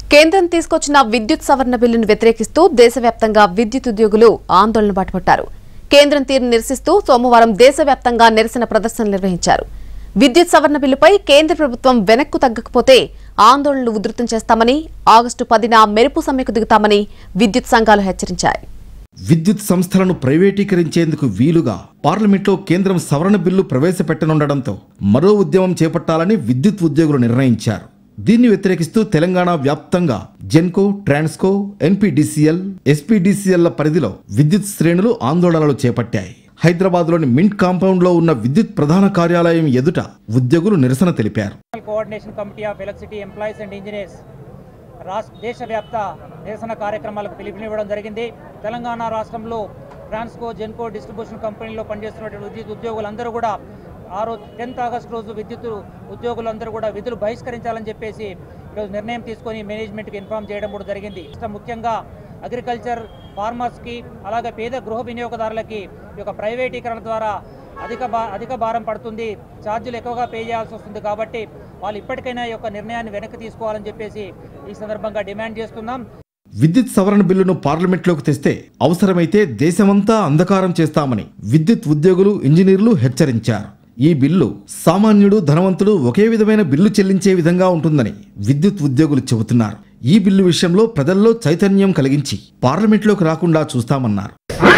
కేంద్రం తీసుకొచ్చిన విద్యుత్ సవరణ బిల్లును వ్యతిరేకిస్తూ దేశవ్యాప్తంగా విద్యుత్ ఉద్యోగులు ఆందోళన బాటపట్టారు కేంద్రం తీరును నిరసిస్తూ సోమవారం దేశవ్యాప్తంగా నిరసన ప్రదర్శనలు నిర్వహించారు విద్యుత్ సవరణ బిల్లుపై కేంద్ర ప్రభుత్వం వెనక్కు తగ్గకపోతే ఆందోళనలు ఉధృతం చేస్తామని ఆగస్టు పదిన మెరుపు సమ్మెకు దిగుతామని విద్యుత్ సంఘాలు హెచ్చరించాయి విద్యుత్ సంస్థలను ప్రైవేటీకరించేందుకు వీలుగా పార్లమెంట్లో కేంద్రం సవరణ బిల్లు ప్రవేశపెట్టనుండడంతో మరో ఉద్యమం చేపట్టాలని విద్యుత్ ఉద్యోగులు నిర్ణయించారు దీన్ని వ్యతిరేకిస్తూ తెలంగాణ వ్యాప్తంగా జెన్కో ట్రాన్స్కో ఎన్పీడీసీఎల్ ఎస్పీడీసీఎల్ల పరిధిలో విద్యుత్ శ్రేణులు ఆందోళనలు చేపట్టాయి హైదరాబాద్లోని మింట్ కాంపౌండ్లో ఉన్న విద్యుత్ ప్రధాన కార్యాలయం ఎదుట ఉద్యోగులు నిరసన తెలిపారు national coordination committee of electricity employees and engineers రాష్ట్ర దేశవ్యాప్త నిరసన కార్యక్రమాలకు పిలుపునివ్వడం జరిగింది తెలంగాణ రాష్ట్రంలో ట్రాన్స్కో జెన్కో డిస్ట్రిబ్యూషన్ కంపెనీలో పనిచేస్తున్నటువంటి విద్యుత్ ఉద్యోగులందరూ కూడా ఆ రోజు టెన్త్ ఆగస్ట్ రోజు విద్యుత్ ఉద్యోగులందరూ కూడా విధులు బహిష్కరించాలని చెప్పేసి ఈరోజు నిర్ణయం తీసుకొని మేనేజ్మెంట్కి ఇన్ఫామ్ చేయడం కూడా జరిగింది రాష్ట్ర ముఖ్యంగా అగ్రికల్చర్ ఫార్మర్స్కి అలాగే పేద గృహ వినియోగదారులకి ఈ యొక్క ప్రైవేటీకరణ ద్వారా అధిక భా అధిక భారం పడుతుంది ఛార్జీలు ఎక్కువగా పే చేయాల్సి వస్తుంది కాబట్టి వాళ్ళు ఇప్పటికైనా ఈ యొక్క నిర్ణయాన్ని వెనక్కి తీసుకోవాలని చెప్పేసి ఈ సందర్భంగా డిమాండ్ చేస్తున్నాం విద్యుత్ సవరణ బిల్లును పార్లమెంట్లోకి తెస్తే అవసరమైతే దేశమంతా అంధకారం చేస్తామని విద్యుత్ ఉద్యోగులు ఇంజనీర్లు హెచ్చరించారు ఈ బిల్లు సామాన్యుడు ధనవంతుడు ఒకే విధమైన బిల్లు చెల్లించే విధంగా ఉంటుందని విద్యుత్ ఉద్యోగులు చెబుతున్నారు ఈ బిల్లు విషయంలో ప్రజల్లో చైతన్యం కలిగించి పార్లమెంట్లోకి రాకుండా చూస్తామన్నారు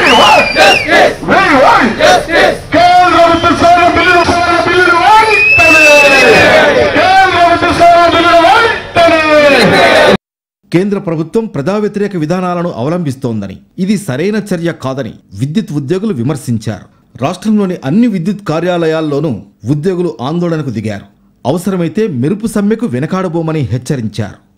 కేంద్ర ప్రభుత్వం ప్రజా వ్యతిరేక విధానాలను అవలంబిస్తోందని ఇది సరైన చర్య కాదని విద్యుత్ ఉద్యోగులు విమర్శించారు రాష్ట్రంలోని అన్ని విద్యుత్ కార్యాలయాల్లోనూ ఉద్యోగులు ఆందోళనకు దిగారు అవసరమైతే మెరుపు సమ్మెకు వెనకాడబోమని హెచ్చరించారు